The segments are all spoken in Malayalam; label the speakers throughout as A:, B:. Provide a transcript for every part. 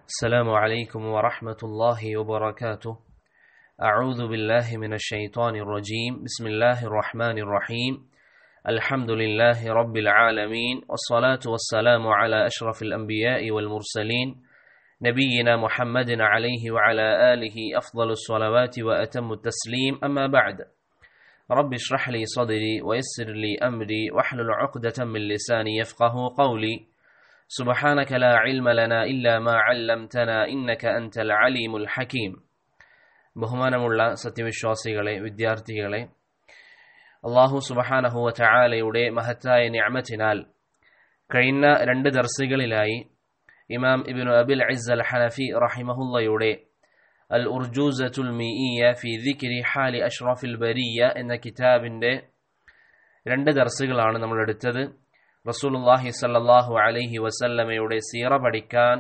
A: السلام عليكم ورحمة الله وبركاته أعوذ بالله من الشيطان الرجيم بسم الله الرحمن الرحيم الحمد لله رب العالمين والصلاة والسلام على أشرف الأنبياء والمرسلين نبينا محمد عليه وعلى آله أفضل الصلوات وأتم التسليم أما بعد رب اشرح لي صدري ويسر لي أمري واحلل عقدة من لساني يفقه قولي سبحانك لا علم لنا إلا ما علمتنا إنك أنت العليم الحكيم ബഹുമാനമുള്ള സത്യവിശ്വാസികളെ വിദ്യാർത്ഥികളെ അള്ളാഹു സുബഹാനഹുവ ചായാലയുടെ മഹത്തായ ഞാമത്തിനാൽ കഴിഞ്ഞ രണ്ട് ദർസുകളിലായി ഇമാം ഇബിനു അബിൽ ഇസ് അൽ ഹനഫി റഹിമഹുല്ലയുടെ അൽ ഉർജൂസത്തുൽ മിഇയ ഫി ദിക്രി ഹാലി അഷ്റഫിൽ ബരിയ എന്ന കിതാബിൻ്റെ രണ്ട് ദർസുകളാണ് നമ്മൾ എടുത്തത് റസൂലുല്ലാഹി സല്ലാഹു അലൈഹി വസല്ലമയുടെ സീറ പഠിക്കാൻ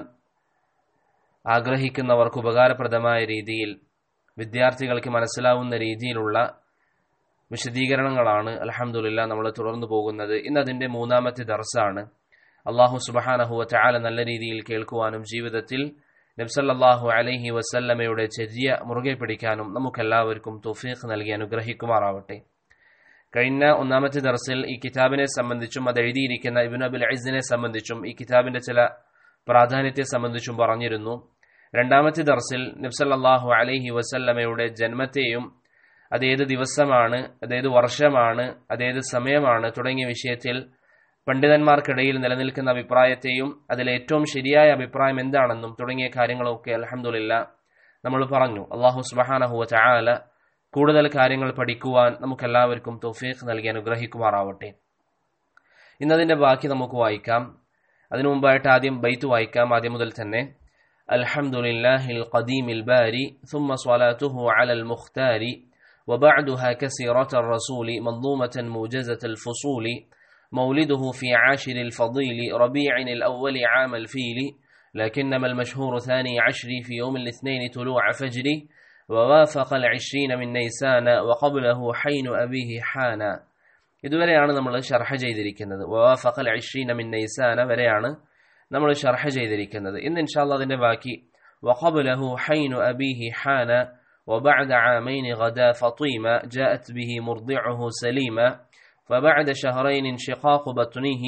A: ആഗ്രഹിക്കുന്നവർക്ക് ഉപകാരപ്രദമായ രീതിയിൽ വിദ്യാർത്ഥികൾക്ക് മനസ്സിലാവുന്ന രീതിയിലുള്ള വിശദീകരണങ്ങളാണ് അലഹമുല്ല നമ്മൾ തുടർന്നു പോകുന്നത് ഇന്ന് അതിൻ്റെ മൂന്നാമത്തെ ദർസാണ് അള്ളാഹു സുബഹാനഹുവ ചാല നല്ല രീതിയിൽ കേൾക്കുവാനും ജീവിതത്തിൽ നബ്സല്ലാഹു അലൈഹി വസല്ലമയുടെ ചെറിയ മുറുകെ പിടിക്കാനും നമുക്കെല്ലാവർക്കും തുഫീഖ് നൽകി അനുഗ്രഹിക്കുമാറാവട്ടെ കഴിഞ്ഞ ഒന്നാമത്തെ ദർസിൽ ഈ കിതാബിനെ സംബന്ധിച്ചും അത് എഴുതിയിരിക്കുന്ന ഇബിൻ അബുൽ ഐസിനെ സംബന്ധിച്ചും ഈ കിതാബിന്റെ ചില പ്രാധാന്യത്തെ സംബന്ധിച്ചും പറഞ്ഞിരുന്നു രണ്ടാമത്തെ ദർസിൽ നബ്സല്ലാഹു അലൈഹി വസല്ലമയുടെ ജന്മത്തെയും അതേത് ദിവസമാണ് അതേത് വർഷമാണ് അതേത് സമയമാണ് തുടങ്ങിയ വിഷയത്തിൽ പണ്ഡിതന്മാർക്കിടയിൽ നിലനിൽക്കുന്ന അഭിപ്രായത്തെയും അതിൽ ഏറ്റവും ശരിയായ അഭിപ്രായം എന്താണെന്നും തുടങ്ങിയ കാര്യങ്ങളൊക്കെ അലഹമുല്ല നമ്മൾ പറഞ്ഞു അള്ളാഹു സുബഹാനഹുവ ചായാല കൂടുതൽ കാര്യങ്ങൾ പഠിക്കുവാൻ നമുക്കെല്ലാവർക്കും തൗഫീഖ് നൽകി അനുഗ്രഹിക്കുമാറാവട്ടെ ഇന്നതിന്റെ ബാക്കി നമുക്ക് വായിക്കാം അതിനു മുമ്പായിട്ട് ആദ്യം ബൈത്ത് വായിക്കാം ആദ്യം മുതൽ തന്നെ الحمد لله القديم الباري ثم صلاته على المختار وبعدها كسيرة الرسول منظومة موجزة الفصول مولده في عاشر الفضيل ربيع الأول عام الفيل لكنما المشهور ثاني عشر في يوم الاثنين طلوع فجر ووافق العشرين من نيسان وقبله حين أبيه حانا ഇതുവരെയാണ് നമ്മൾ ഷർഹ ചെയ്തിരിക്കുന്നത് വവാഫഖൽ അഷ്രീന മിൻ നൈസാന വരെയാണ് നമ്മൾ ഷർഹ ചെയ്തിരിക്കുന്നത് ഇന്ന് ഇൻഷാല്ല അതിന്റെ ബാക്കി وقبله حين أبيه حان وبعد عامين غدا فطيما جاءت به مرضعه سليما فبعد شهرين انشقاق بطنه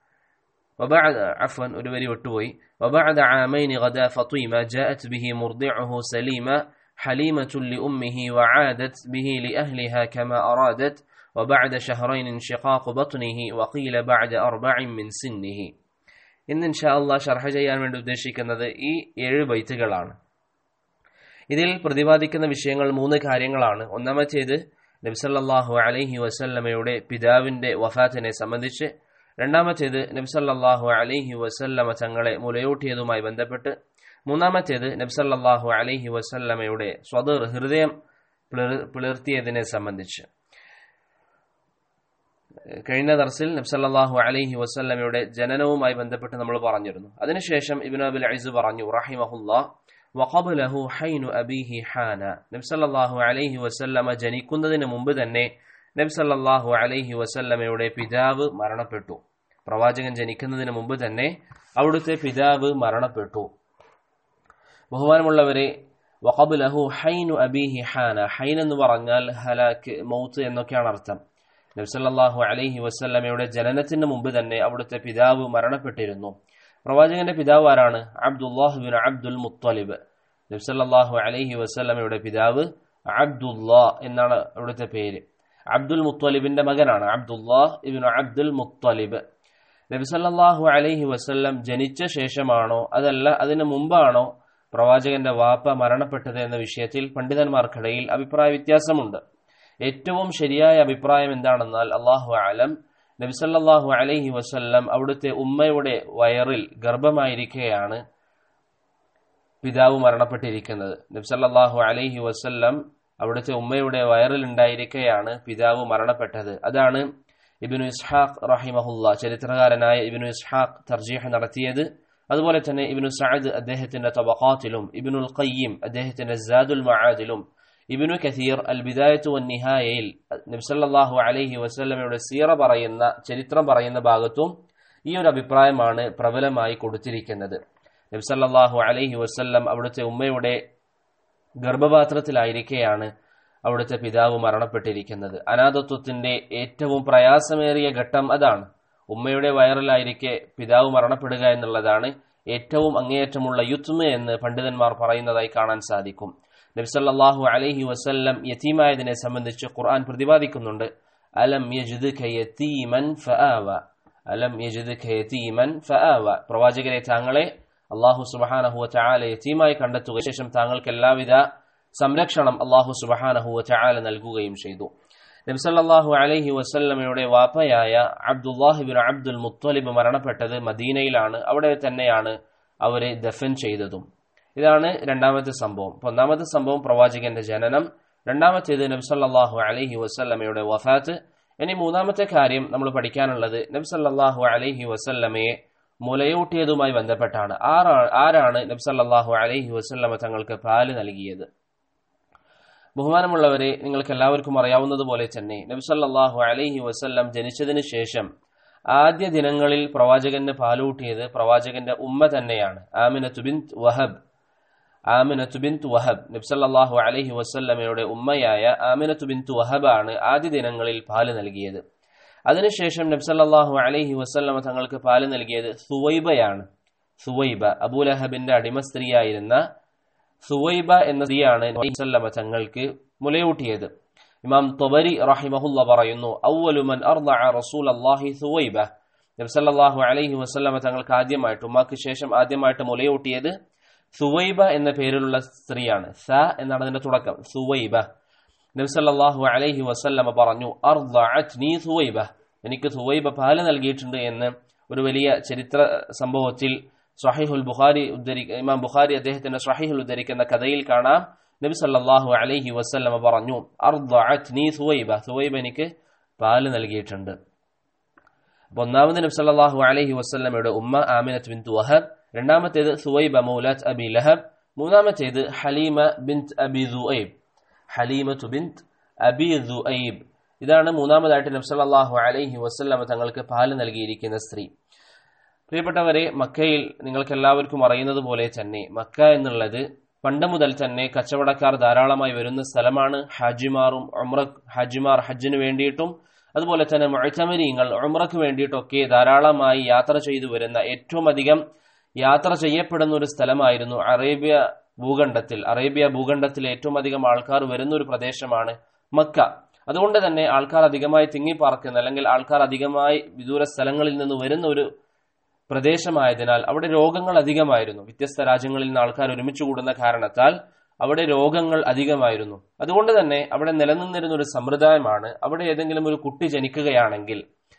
A: وبعد عفوا أدوري وتوي وبعد عامين غدا فطيما جاءت به مرضعه سليما حليمة لأمه وعادت به لأهلها كما أرادت وبعد شهرين انشقاق بطنه وقيل بعد أربع من سنه ഇന്ന് ഇൻഷാ അള്ളാ ഷർഹ ചെയ്യാൻ വേണ്ടി ഉദ്ദേശിക്കുന്നത് ഈ ഏഴ് ബൈത്തുകളാണ് ഇതിൽ പ്രതിപാദിക്കുന്ന വിഷയങ്ങൾ മൂന്ന് കാര്യങ്ങളാണ് ഒന്നാമത്തേത് നബ്സല്ലാഹു അലൈഹി വസല്ലമയുടെ പിതാവിന്റെ വഫാത്തിനെ സംബന്ധിച്ച് രണ്ടാമത്തേത് നബ്സല്ലാഹു അലൈഹി വസല്ലമ തങ്ങളെ മുലയൂട്ടിയതുമായി ബന്ധപ്പെട്ട് മൂന്നാമത്തേത് നബ്സല്ലാഹു അലൈഹി വസല്ലമയുടെ സ്വതർ ഹൃദയം പിളർത്തിയതിനെ സംബന്ധിച്ച് കഴിഞ്ഞ ദർസിൽ നബ്സല്ലാഹു അലൈഹി വസ്ല്ലമയുടെ ജനനവുമായി ബന്ധപ്പെട്ട് നമ്മൾ പറഞ്ഞിരുന്നു അതിനുശേഷം ഇബിൻ അബുൽ ഐസ് പറഞ്ഞു റഹിമഹുല്ല വഖബലഹു ഹൈനു അബീഹി ഹാന നബ്സല്ലാഹു അലൈഹി വസല്ലമ ജനിക്കുന്നതിന് മുമ്പ് തന്നെ നബ്സല്ലാഹു അലൈഹി വസല്ലമയുടെ പിതാവ് മരണപ്പെട്ടു പ്രവാചകൻ ജനിക്കുന്നതിന് മുമ്പ് തന്നെ അവിടുത്തെ പിതാവ് മരണപ്പെട്ടു ബഹുമാനമുള്ളവരെ വഖബുലഹു ഹൈനു അബീഹി ഹാന ഹൈൻ എന്ന് പറഞ്ഞാൽ ഹലാക്ക് മൗത്ത് എന്നൊക്കെയാണ് അർത്ഥം നബ്സല്ലാഹു അലൈഹി വസ്ല്ലമയുടെ ജനനത്തിന് മുമ്പ് തന്നെ അവിടുത്തെ പിതാവ് മരണപ്പെട്ടിരുന്നു പ്രവാചകന്റെ പിതാവ് ആരാണ് അബ്ദുല്ലാഹ് ബിൻ അബ്ദുൽ മുത്തലിബ് നബ്സല്ലാഹു അലൈഹി വസ്ല്ലമയുടെ പിതാവ് അബ്ദുല്ലാ എന്നാണ് അവിടുത്തെ പേര് അബ്ദുൽ മുത്തലിബിന്റെ മകനാണ് അബ്ദുല്ലാഹ് ഇബിൻ അബ്ദുൽ മുത്തലിബ് നബിസല്ലാഹു അലൈഹി വസ്ല്ലം ജനിച്ച ശേഷമാണോ അതല്ല അതിനു മുമ്പാണോ പ്രവാചകന്റെ വാപ്പ മരണപ്പെട്ടത് എന്ന വിഷയത്തിൽ പണ്ഡിതന്മാർക്കിടയിൽ അഭിപ്രായ വ്യത്യാസമുണ്ട് ഏറ്റവും ശരിയായ അഭിപ്രായം എന്താണെന്നാൽ അള്ളാഹു അലം നബിസല്ലാഹു അലൈഹി വസല്ലം അവിടുത്തെ ഉമ്മയുടെ വയറിൽ ഗർഭമായിരിക്കെയാണ് പിതാവ് മരണപ്പെട്ടിരിക്കുന്നത് നബ്സല്ലാഹു അലൈഹി വസല്ലം അവിടുത്തെ ഉമ്മയുടെ വയറിൽ ഉണ്ടായിരിക്കെയാണ് പിതാവ് മരണപ്പെട്ടത് അതാണ് ഇബിനു ഇസ്ഹാഖ് റഹിമഹുല്ല ചരിത്രകാരനായ ഇബിനു ഇസ്ഹാഖ് തർജീഹ് നടത്തിയത് അതുപോലെ തന്നെ ഇബിനു സഅദ് അദ്ദേഹത്തിന്റെ തബഖാത്തിലും ഇബിനുൽ ഖയ്യിം അദ്ദേഹത്തിന്റെ സാദുൽ മആദിലും ഇബിനു കഥീർ അൽ ബിദായത്തു വൻ നിഹായയിൽ നബ്സല്ലാഹു അലൈഹി വസ്ലമയുടെ സീറ പറയുന്ന ചരിത്രം പറയുന്ന ഭാഗത്തും ഈ ഒരു അഭിപ്രായമാണ് പ്രബലമായി കൊടുത്തിരിക്കുന്നത് നബ്സല്ലാഹു അലൈഹി വസ്ല്ലം അവിടുത്തെ ഉമ്മയുടെ ഗർഭപാത്രത്തിലായിരിക്കെയാണ് അവിടുത്തെ പിതാവ് മരണപ്പെട്ടിരിക്കുന്നത് അനാഥത്വത്തിന്റെ ഏറ്റവും പ്രയാസമേറിയ ഘട്ടം അതാണ് ഉമ്മയുടെ വയറിലായിരിക്കെ പിതാവ് മരണപ്പെടുക എന്നുള്ളതാണ് ഏറ്റവും അങ്ങേയറ്റമുള്ള യുത്മ എന്ന് പണ്ഡിതന്മാർ പറയുന്നതായി കാണാൻ സാധിക്കും നബ്സല്ലാഹു അലൈഹി വസല്ലം യതീമായതിനെ സംബന്ധിച്ച് ഖുർആൻ പ്രതിപാദിക്കുന്നുണ്ട് അലം യതീമൻ ഫആവ അലം യതീമൻ ഫആവ പ്രവാചകരെ താങ്കളെ അള്ളാഹു സുബഹാനഹുവ ചായാല യതീമായി കണ്ടെത്തുക ശേഷം താങ്കൾക്ക് എല്ലാവിധ സംരക്ഷണം അള്ളാഹു സുബഹാനഹുവ ചായാല നൽകുകയും ചെയ്തു നബ്സല്ലാഹു അലൈഹി വസല്ലമയുടെ വാപ്പയായ അബ്ദുല്ലാഹിബിൻ അബ്ദുൽ മുത്തലിബ് മരണപ്പെട്ടത് മദീനയിലാണ് അവിടെ തന്നെയാണ് അവരെ ദഫൻ ചെയ്തതും ഇതാണ് രണ്ടാമത്തെ സംഭവം ഒന്നാമത്തെ സംഭവം പ്രവാചകന്റെ ജനനം രണ്ടാമത്തേത് നബ്സല്ലാഹു അലൈഹി വസല്ലമയുടെ വഫാത്ത് ഇനി മൂന്നാമത്തെ കാര്യം നമ്മൾ പഠിക്കാനുള്ളത് നബ്സല്ലാഹു അലൈഹി വസല്ലമയെ മുലയൂട്ടിയതുമായി ബന്ധപ്പെട്ടാണ് ആരാണ് നബ്സല്ലാഹു അലൈഹി വസല്ലമ തങ്ങൾക്ക് പാല് നൽകിയത് ബഹുമാനമുള്ളവരെ നിങ്ങൾക്ക് എല്ലാവർക്കും അറിയാവുന്നതുപോലെ തന്നെ നബ്സല്ലാഹു അലൈഹി വസല്ലം ജനിച്ചതിന് ശേഷം ആദ്യ ദിനങ്ങളിൽ പ്രവാചകന് പാലൂട്ടിയത് പ്രവാചകന്റെ ഉമ്മ തന്നെയാണ് ആമിനത്ത് ബിൻ വഹബ് ആമിനത്ത് ബിൻ വഹബ് നബ്സല്ലാഹു അലൈഹി വസല്ലമയുടെ ഉമ്മയായ ആമിനത്ത് ബിൻ വഹബാണ് ആദ്യ ദിനങ്ങളിൽ പാല് നൽകിയത് അതിനുശേഷം നബ്സല്ലാഹു അലൈഹി വസല്ലമ തങ്ങൾക്ക് പാല് നൽകിയത് സുവൈബയാണ് സുവൈബ അബൂലഹബിന്റെ അടിമ സ്ത്രീയായിരുന്ന സുവൈബ എന്ന സ്ത്രീയാണ് വസല്ലമ തങ്ങൾക്ക് മുലയൂട്ടിയത് ഇമാം തൊബരി റഹിമഹുല്ല പറയുന്നു ഔവലുമൻ അർദഅ റസൂൽ അള്ളാഹി സുവൈബ നബ്സല്ലാഹു അലൈഹി വസല്ലമ തങ്ങൾക്ക് ആദ്യമായിട്ട് ഉമ്മാക്ക് ശേഷം ആദ്യമായിട്ട് മുലയൂട്ടിയത് സുവൈബ എന്ന പേരിലുള്ള സ്ത്രീയാണ് സ എന്നാണ് അതിന്റെ തുടക്കം സുവൈബ നബ്സല്ലാഹു അലൈഹി വസല്ലമ പറഞ്ഞു അർദഅത്നി സുവൈബ എനിക്ക് സുവൈബ പാല് നൽകിയിട്ടുണ്ട് എന്ന് ഒരു വലിയ ചരിത്ര സംഭവത്തിൽ സഹിഹുൽ ബുഖാരി ഉദ്ധരി ഇമാം ബുഖാരി അദ്ദേഹത്തിന്റെ സഹിഹുൽ ഉദ്ധരിക്കുന്ന കഥയിൽ കാണാം നബി സല്ലല്ലാഹു അലൈഹി വസല്ലമ പറഞ്ഞു അർദഅത്നി സുവൈബ സുവൈബ എനിക്ക് പാല് നൽകിയിട്ടുണ്ട് അപ്പൊ ഒന്നാമത് നബി സല്ലല്ലാഹു അലൈഹി വസല്ലമയുടെ ഉമ്മ ആമിനത്ത് ബിൻത് വഹബ് രണ്ടാമത്തേത് സുവൈബ മൗലാത്ത് അബി ലഹബ് മൂന്നാമത്തേത് ഹലീമ ബിൻത് അബി ദുഐബ് ഹലീമത്തു ബിൻത് അബി ദുഐബ് ഇതാണ് മൂന്നാമതായിട്ട് നബി സല്ലല്ലാഹു അലൈഹി വസല്ലമ തങ്ങൾക്ക് പാല് നൽകിയിരിക്കുന്ന സ്ത്രീ പ്രിയപ്പെട്ടവരെ മക്കയിൽ നിങ്ങൾക്ക് എല്ലാവർക്കും അറിയുന്നത് പോലെ തന്നെ മക്ക എന്നുള്ളത് പണ്ട് മുതൽ തന്നെ കച്ചവടക്കാർ ധാരാളമായി വരുന്ന സ്ഥലമാണ് ഹാജിമാറും ഉമ്ര ഹാജിമാർ ഹജ്ജിന് വേണ്ടിയിട്ടും അതുപോലെ തന്നെ മുഴച്ചമരീങ്ങൾ ഉമ്രക്ക് വേണ്ടിയിട്ടൊക്കെ ധാരാളമായി യാത്ര ചെയ്തു വരുന്ന ഏറ്റവും അധികം യാത്ര ചെയ്യപ്പെടുന്ന ഒരു സ്ഥലമായിരുന്നു അറേബ്യ ഭൂഖണ്ഡത്തിൽ അറേബ്യ ഭൂഖണ്ഡത്തിൽ ഏറ്റവും അധികം ആൾക്കാർ വരുന്ന ഒരു പ്രദേശമാണ് മക്ക അതുകൊണ്ട് തന്നെ ആൾക്കാർ അധികമായി തിങ്ങിപ്പാർക്കുന്ന അല്ലെങ്കിൽ ആൾക്കാർ അധികമായി വിദൂര സ്ഥലങ്ങളിൽ നിന്ന് വരുന്ന ഒരു പ്രദേശമായതിനാൽ അവിടെ രോഗങ്ങൾ അധികമായിരുന്നു വ്യത്യസ്ത രാജ്യങ്ങളിൽ നിന്ന് ആൾക്കാർ ഒരുമിച്ച് കൂടുന്ന കാരണത്താൽ അവിടെ രോഗങ്ങൾ അധികമായിരുന്നു അതുകൊണ്ട് തന്നെ അവിടെ നിലനിന്നിരുന്ന ഒരു സമ്പ്രദായമാണ് അവിടെ ഏതെങ്കിലും ഒരു കുട്ടി ജനിക്കുകയാണെങ്കിൽ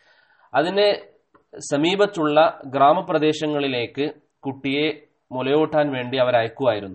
A: അതിന് സമീപത്തുള്ള ഗ്രാമപ്രദേശങ്ങളിലേക്ക് കുട്ടിയെ മുലയൂട്ടാൻ വേണ്ടി അവർ അയക്കുമായിരുന്നു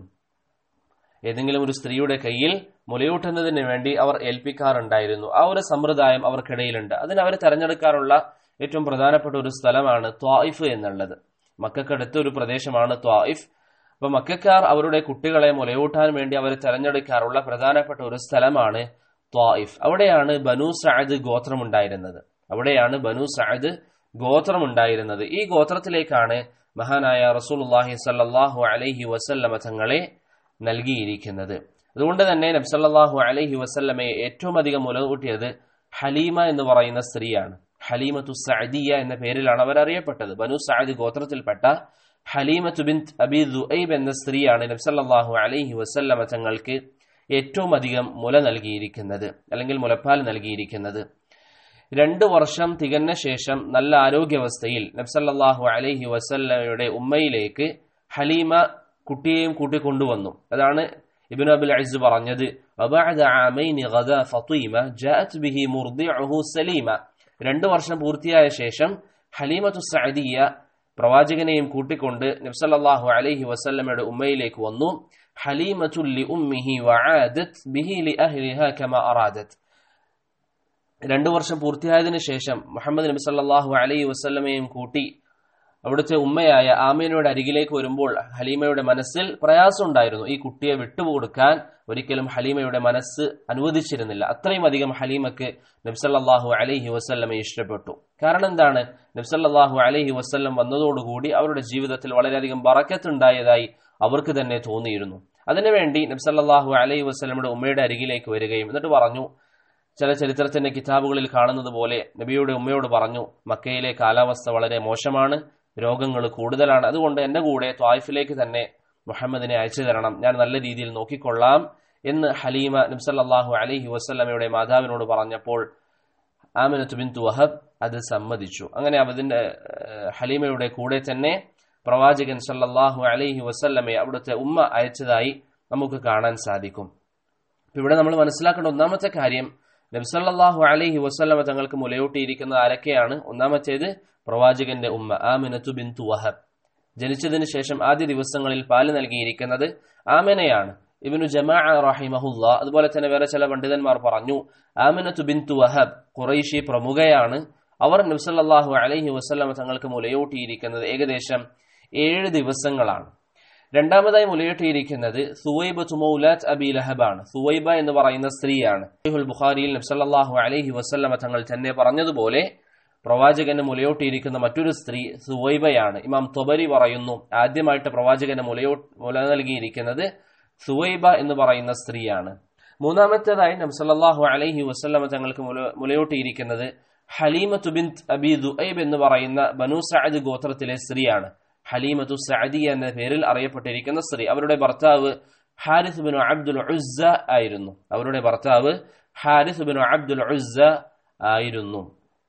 A: ഏതെങ്കിലും ഒരു സ്ത്രീയുടെ കയ്യിൽ മുലയൂട്ടുന്നതിന് വേണ്ടി അവർ ഏൽപ്പിക്കാറുണ്ടായിരുന്നു ആ ഒരു സമ്പ്രദായം അവർക്കിടയിലുണ്ട് അതിന് അവർ തെരഞ്ഞെടുക്കാറുള്ള ഏറ്റവും പ്രധാനപ്പെട്ട ഒരു സ്ഥലമാണ് ത്വായിഫ് എന്നുള്ളത് മക്കൾക്കടുത്ത ഒരു പ്രദേശമാണ് ത്വായിഫ് അപ്പൊ മക്കാർ അവരുടെ കുട്ടികളെ മുലയൂട്ടാൻ വേണ്ടി അവർ തെരഞ്ഞെടുക്കാറുള്ള പ്രധാനപ്പെട്ട ഒരു സ്ഥലമാണ് ത്വായിഫ് അവിടെയാണ് ബനു സഅദ് ഗോത്രമുണ്ടായിരുന്നത് അവിടെയാണ് ബനു സഅദ് ഗോത്രമുണ്ടായിരുന്നത് ഈ ഗോത്രത്തിലേക്കാണ് മഹാനായ റസൂലുള്ളാഹി സല്ലല്ലാഹു അലൈഹി വസല്ലമ തങ്ങളെ നൽകിയിരിക്കുന്നത് അതുകൊണ്ട് തന്നെ നബ്സല്ലാഹു അലൈഹി വസല്ലമയെ ഏറ്റവും അധികം മുലകൂട്ടിയത് ഹലീമ എന്ന് പറയുന്ന സ്ത്രീയാണ് ഹലീമത്തു സഅദിയ എന്ന പേരിലാണ് അവർ അറിയപ്പെട്ടത് ബനു സഅദ് ഗോത്രത്തിൽപ്പെട്ട ഹലീമത്തു ബിൻ അബി ദുഐബ് എന്ന സ്ത്രീയാണ് നബ്സല്ലാഹു അലൈഹി വസല്ലമ തങ്ങൾക്ക് ഏറ്റവും അധികം മുല നൽകിയിരിക്കുന്നത് അല്ലെങ്കിൽ മുലപ്പാൽ നൽകിയിരിക്കുന്നത് രണ്ട് വർഷം തികഞ്ഞ ശേഷം നല്ല ആരോഗ്യാവസ്ഥയിൽ നബ്സല്ലാഹു അലൈഹി വസല്ലമയുടെ ഉമ്മയിലേക്ക് ഹലീമ കുട്ടിയെയും കൂട്ടിക്കൊണ്ടുവന്നു അതാണ് ഇബിൻ അബുൽ അയ്സ് പറഞ്ഞത് وبعد عامين غدا فطيمة جاءت به مرضعه سليمة രണ്ടു വർഷം പൂർത്തിയായ ശേഷം ഹലീമത്തു സഅദിയ പ്രവാചകനെയും കൂട്ടിക്കൊണ്ട് നബ്സല്ലാഹു അലൈഹി വസല്ലമയുടെ ഉമ്മയിലേക്ക് വന്നു ഹലീമത്തു ലി ഉമ്മിഹി വആദത് ബിഹി ലി അഹ്ലിഹാ കമാ അറാദത് രണ്ടു വർഷം പൂർത്തിയായതിനു ശേഷം മുഹമ്മദ് നബി സല്ലല്ലാഹു അലൈഹി വസല്ലമയും കൂട്ടി അവിടുത്തെ ഉമ്മയായ ആമീനയുടെ അരികിലേക്ക് വരുമ്പോൾ ഹലീമയുടെ മനസ്സിൽ പ്രയാസമുണ്ടായിരുന്നു ഈ കുട്ടിയെ വിട്ടുകൊടുക്കാൻ ഒരിക്കലും ഹലീമയുടെ മനസ്സ് അനുവദിച്ചിരുന്നില്ല അത്രയും അധികം ഹലീമക്ക് നബ്സല്ലാഹു അലൈഹി വസ്ല്ലമെ ഇഷ്ടപ്പെട്ടു കാരണം എന്താണ് നബ്സല്ലാഹു അലൈഹി വസ്ല്ലം വന്നതോടുകൂടി അവരുടെ ജീവിതത്തിൽ വളരെയധികം ബറക്കത്തുണ്ടായതായി അവർക്ക് തന്നെ തോന്നിയിരുന്നു അതിനുവേണ്ടി നബ്സല്ലാഹു അലൈഹി വസ്ലമയുടെ ഉമ്മയുടെ അരികിലേക്ക് വരികയും എന്നിട്ട് പറഞ്ഞു ചില ചരിത്രത്തിന്റെ കിതാബുകളിൽ കാണുന്നത് പോലെ നബിയുടെ ഉമ്മയോട് പറഞ്ഞു മക്കയിലെ കാലാവസ്ഥ വളരെ മോശമാണ് രോഗങ്ങൾ കൂടുതലാണ് അതുകൊണ്ട് എന്റെ കൂടെ ത്വായിഫിലേക്ക് തന്നെ മുഹമ്മദിനെ അയച്ചു തരണം ഞാൻ നല്ല രീതിയിൽ നോക്കിക്കൊള്ളാം എന്ന് ഹലീമ നബ്സല്ലാഹു അലൈഹി വസ്ലമയുടെ മാതാവിനോട് പറഞ്ഞപ്പോൾ ആമിനത്ത് ബിൻ വഹബ് അത് സമ്മതിച്ചു അങ്ങനെ അതിന്റെ ഹലീമയുടെ കൂടെ തന്നെ പ്രവാചകൻ സല്ലല്ലാഹു അലൈഹി വസല്ലമയെ അവിടുത്തെ ഉമ്മ അയച്ചതായി നമുക്ക് കാണാൻ സാധിക്കും ഇവിടെ നമ്മൾ മനസ്സിലാക്കേണ്ട ഒന്നാമത്തെ കാര്യം നബ്സല്ലാഹു അലൈഹി വസല്ലമ തങ്ങൾക്ക് മുലയൂട്ടിയിരിക്കുന്ന ആരൊക്കെയാണ് ഒന്നാമത്തേത് പ്രവാചകന്റെ ഉമ്മ ആമിനത്തു ബിന്തു വഹബ് ജനിച്ചതിന് ശേഷം ആദ്യ ദിവസങ്ങളിൽ പാല് നൽകിയിരിക്കുന്നത് ആമിനയാണ് ഇബിനു ജമാ റഹിമഹുല്ല അതുപോലെ തന്നെ വേറെ ചില പണ്ഡിതന്മാർ പറഞ്ഞു ആമിനത്തു ബിന്തു വഹബ് ഖുറൈഷി പ്രമുഖയാണ് അവർ നബ്സല്ലാഹു അലൈഹി വസ്ലമ തങ്ങൾക്ക് മുലയൂട്ടിയിരിക്കുന്നത് ഏകദേശം ഏഴ് ദിവസങ്ങളാണ് രണ്ടാമതായി മുലയൂട്ടിയിരിക്കുന്നത് സുവൈബ തുമൗലാത്ത് അബി ലഹബാണ് സുവൈബ എന്ന് പറയുന്ന സ്ത്രീയാണ് ബുഖാരിയിൽ നബ്സല്ലാഹു അലൈഹി വസ്ലമ തങ്ങൾ തന്നെ പറഞ്ഞതുപോലെ പ്രവാചകന് മുലയൂട്ടിയിരിക്കുന്ന മറ്റൊരു സ്ത്രീ സുവൈബയാണ് ഇമാം തൊബരി പറയുന്നു ആദ്യമായിട്ട് പ്രവാചകന് മുലയോ മുല നൽകിയിരിക്കുന്നത് സുവൈബ എന്ന് പറയുന്ന സ്ത്രീയാണ് മൂന്നാമത്തേതായി നബ്സല്ലാഹു അലൈഹി വസ്ലമ തങ്ങൾക്ക് മുല മുലയൂട്ടിയിരിക്കുന്നത് ഹലീമത്തു ബിൻ അബി ദുഐബ് എന്ന് പറയുന്ന ബനു സഅദ് ഗോത്രത്തിലെ സ്ത്രീയാണ് ഹലീമത്തു സഅദിയ എന്ന പേരിൽ അറിയപ്പെട്ടിരിക്കുന്ന സ്ത്രീ അവരുടെ ഭർത്താവ് ഹാരിസ് ബിൻ അബ്ദുൽ ഉസ്സ ആയിരുന്നു അവരുടെ ഭർത്താവ് ഹാരിസ് ബിൻ അബ്ദുൽ ഉസ്സ ആയിരുന്നു